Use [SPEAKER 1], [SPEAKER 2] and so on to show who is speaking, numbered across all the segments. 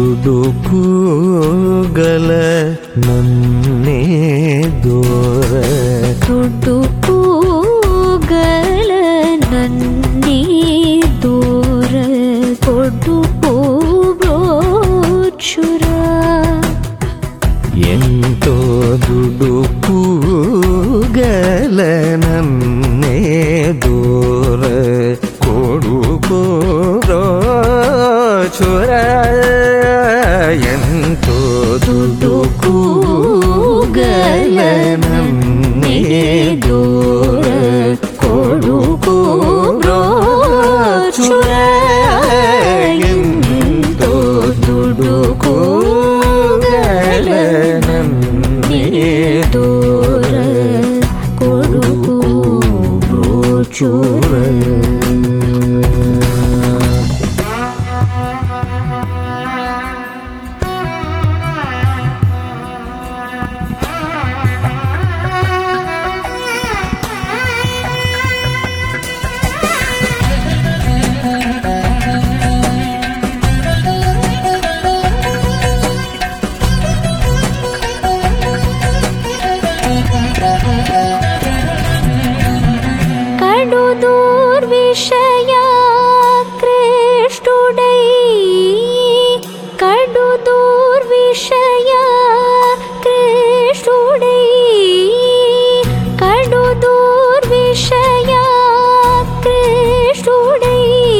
[SPEAKER 1] ದುಡುಕುಗಲ ನನ್ನೇ ದೋರ
[SPEAKER 2] ದುಡ್ಡು ಕೂಗಲ ನನ್ನೇ ದೂರ ಕೊಡು ಹೋಗೋಚುರ
[SPEAKER 1] ಎಂತೋ ದುಡುಕುಗಲ ನನ್ನೇ ದೂರ ಕೊಡುಕೋ ಚುರ ಎಂತೋ ದುಡುಕುಗಲ ನನ್ನೇ ದೂರ ಕೊಡುಕೋ ಚುರ ಎಂತೋ ದುಡುಕುಗಲ ನನ್ನೇ ದೂರ ಕೊಡುಕೋ ಚುರ
[SPEAKER 2] కడు దూర్విషయ కృష్ణుడై కడు దూర్విషయ కృష్ణుడై కడు దూర్విషయ కృష్ణుడై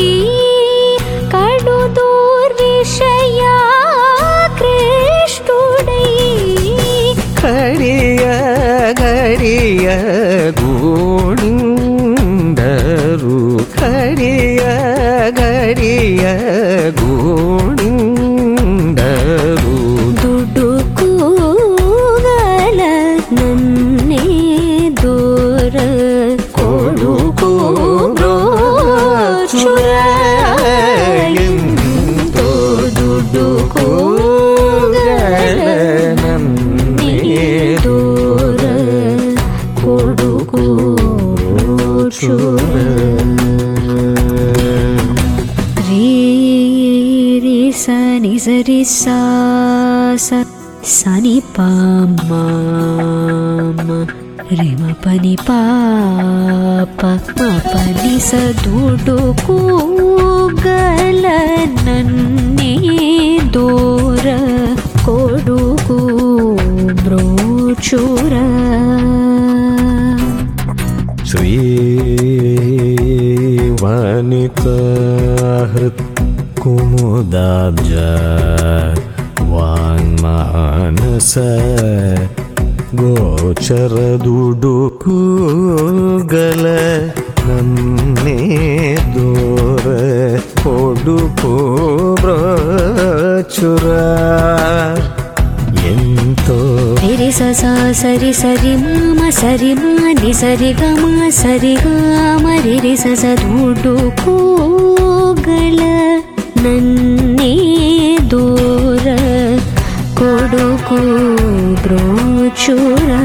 [SPEAKER 2] కడు దూర్విషయ కృష్ణుడై
[SPEAKER 1] ಕರಿಯ ಗರಿಯ ಗೂಣಿಂದರು ಕರಿಯ ಗರಿಯ ಗೂಣಿಂದರು
[SPEAKER 2] ದುಡ್ಡು ಕೂಗಲ ನನ್ನೇ ದೂರ
[SPEAKER 1] ಕೊಡುಕೋ ಚುರ ಎಂತೋ ದುಡ್ಡು ಕೂಗಲ ನನ್ನೇ ದೂರ ಕೊಡುಕೋ ಚುರ
[SPEAKER 2] ರೀ ರಿ ಸ ನಿ ಸ ರಿ ಸಾ ಸ ಸ ನಿ ಪ ಮ ಮ ರಿ ಮ ಪ ನಿ ಪ ಪ ಮ ಪ ನಿ ಸ ದುಡ್ಡು ಕೂಗಲ ನನ್ನೇ ದೂರ ಕೊಡುಕು ಬ್ರೋಚುರ
[SPEAKER 1] श्रीवनितहृत् कुमुदाब्ज वाङ्मानस ಗೋಚರದುಡುಕುಗಲ ನನ್ನೇ ದೂರ ಕೊಡುಕೋ ಚುರ ಎಂತೋ
[SPEAKER 2] రి స స సరి సరి మామ సరి మాని సరి గ మా సరి గ మరి రి స స దుడ్డు కూగల నన్నే దూర కొడుకు బ్రోచుర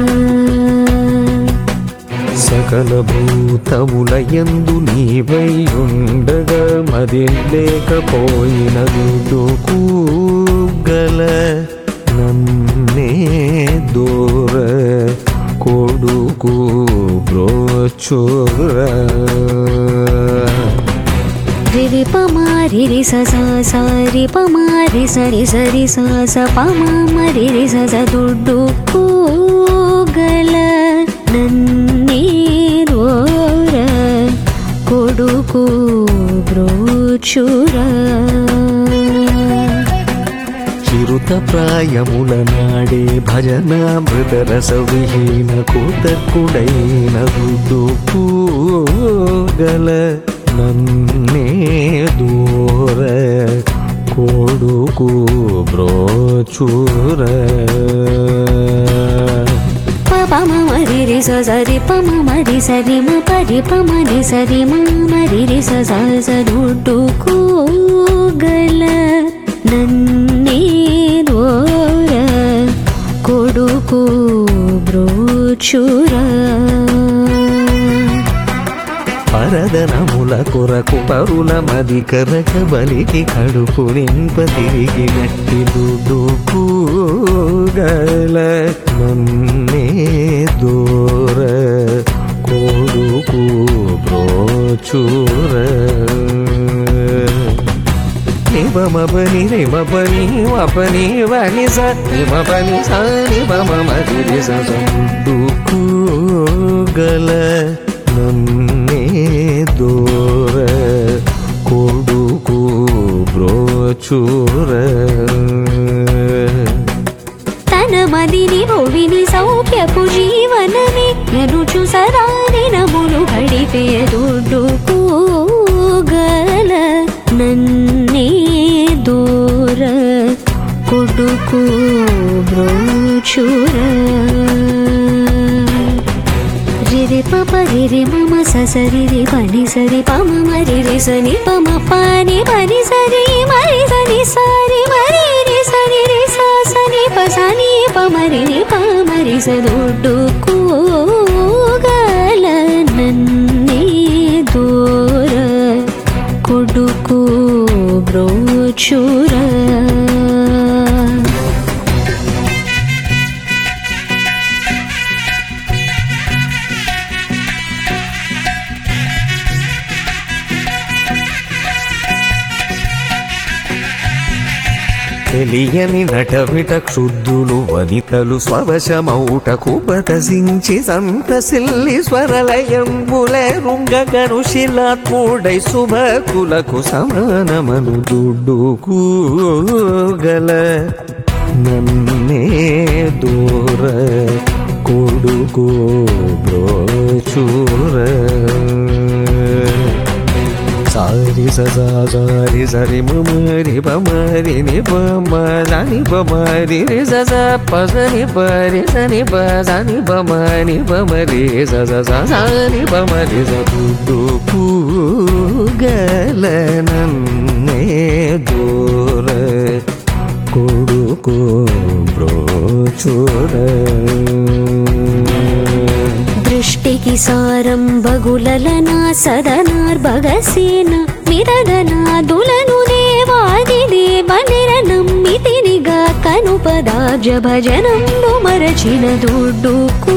[SPEAKER 1] సకల భూతముల యందు నీవై ఉండగ మది లేకపోయినదు కూగల నన్నే దూర కొడుకు బ్రోచుర
[SPEAKER 2] రి రి ప మా రి రి స స స రి ప మా రి స రి స రి స స ప మా మ రి రి స స దుడ్డు కూగల నన్నే దూర కొడుకు బ్రోచుర
[SPEAKER 1] చిరుత ప్రాయముల నాడే భజన మృతరస విహీన కూతకుడైన గల నన్నే దూర కొడుకు బ్రోచుర
[SPEAKER 2] ప ప మ మ రి రి స స రి ప మ మ రి స రి మ ప రి ప మ రి స రి మ మ రి రి స స స దుడ్డు కూగల నన్నే దూర కొడుకు బ్రోచుర
[SPEAKER 1] పరదనముల పరుల కొరకు పరుల మది కరక బలికి కడుపు నింప తిరిగినట్టి గల నన్నే దూర కొడుకు బ్రోచూర నిబమబని రిమబని మపని వని స నిమబని స నిబమరి సదుకు గల నన్నే దూర కొడుకు బ్రోచూర
[SPEAKER 2] తన మదిని భువిని సౌఖ్యపు జీవనమే ఎనుచు సరాని నములు గడిపే దుడ్డుకు గల నన్నే దూర కొడుకు బ్రోచుర రిరి పప రిరి మమ ససరి రి పని సరి పమ మరి రి సని పమ పాని పని సరి మరి సని సారి మరి రి సరి రి సా సని ప సని ప మరి ని ప మరి స దుడ్డు కూగల నన్నే దూర కొడుకు బ్రోచుర
[SPEAKER 1] తెలియని నటవిట క్షుద్ధులు వనితలు స్వవశమౌటకు బతసించి సంతసిల్లి స్వరలయంబులే రుంగగను శిలాత్ముడై శుభకులకు సమానమను దుడ్డుకు గల నన్నే దూర కొడుకు బ్రోచూర సారి సజా సారి సరి మమరి పమరి ని పమ సని పమరి రి సజ పసని పరి సని ప సని పమని పమరి సజ సని పమరి సదు గల నన్నే దూర కొడుకు బ్రోచూర
[SPEAKER 2] దృష్టికి సారం బగులలనా సదనార్భగసేన మిరదనాదులను దేవాది దేవనిర నమ్మితినిగా కనుపదాబ్జ భజనంబు మరచిన దుడ్డు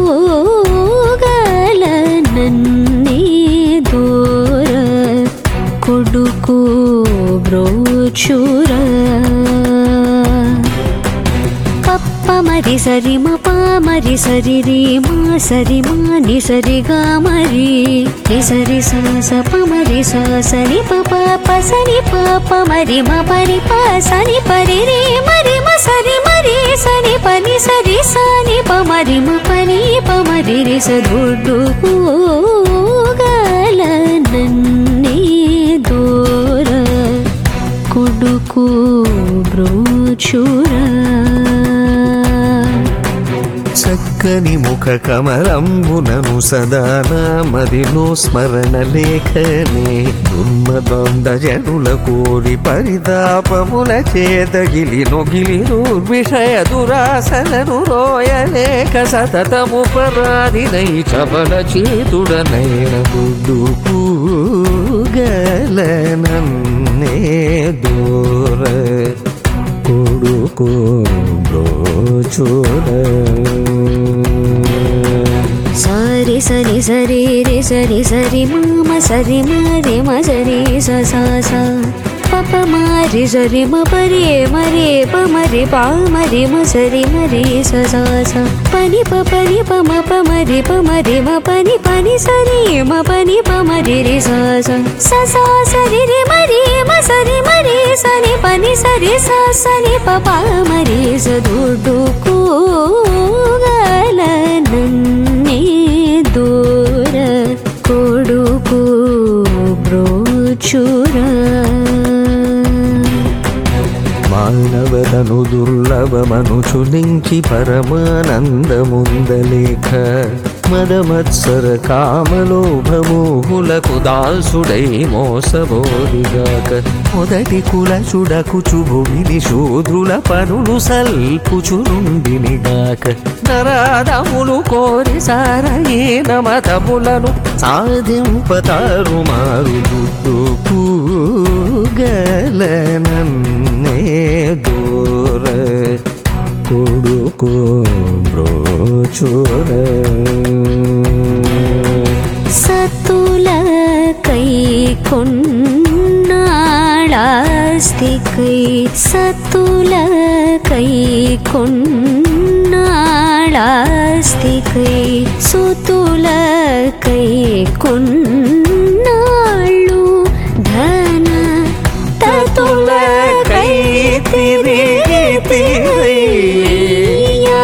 [SPEAKER 2] కూగల నన్నే దూర కొడుకు బ్రోచుర పప్ప మరి సరి మ పా మరి సరి రి మా సరి మా ని సరి గా మరి ని సరి స స ప మరి స సని ప ప ప సని ప ప మరి మ పరి ప సని పరి రి మరి మ సరి మరి సని ప ని సరి సని ప మరి మ పని ప మరి రి స దుడ్డు గల నన్నే దూర కొడుకు బ్రోచురా
[SPEAKER 1] చక్కని ముఖ కమలంబునను సదా నామదిలో స్మరణ లేఖనే దుర్మదొండ జనుల కోరి పరితాపముల చేతగిలి నొగిలి దుర్విషయ దురాసలను రోయలేక సతతము పరాదినై చపల చేతుడనైన దుడ్డు గల నన్నే దూర కొడుకు బ్రోచూర
[SPEAKER 2] సరి సరి సరి రి సరి సరి మామ సరి మరి మ సరి స స స పప మరి సరి మ పరి మరి ప మరి పా మరి మ సరి మరి స స స పని ప పని ప మ ప మరి ప మరి మ పని పని సరి మ పని ప మరి రి స స స స సరి రి మరి మ సరి మరి సని పని సరి స సని ప ప మరి స దుడ్డు కూగల నన్నే దూర కొడుకు బ్రోచురా
[SPEAKER 1] మానవతను దుర్లభమనుచు నుంచి పరమానందముందలేఖ మదమత్సర కామలోభమోహులకు దాసుడై మోసబోదిగాక మొదటి కుల చుడకు చుభువిని శూద్రుల పనులు సల్పుచునుండినిగాక నరాదములు కోరి సారయీన మతములను సాధింపతారు మారు దుడ్డుకు గలనన్నే దూర కొడుకు బ్రోచుర
[SPEAKER 2] సతుల కై కొన్నాళాస్తి కై సతుల కై కొన్నాళాస్తి కై సుతుల కై కొన్నాళ్ళు ధన తతుల కై తిరిగి తిరయ్యా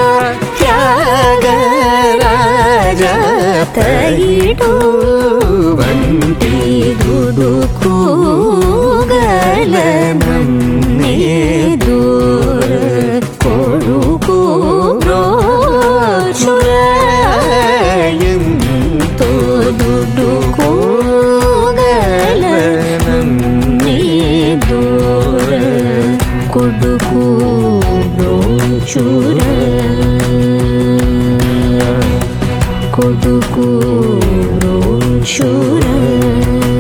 [SPEAKER 2] త్యాగరాజ తైడు వంటి దుడుకు గలనన్నే దూర కొడుకు బ్రోచురాయంతో దుడుకు గలనన్నే దూర కొడుకు బ్రోచుర కొడుకు బ్రోచుర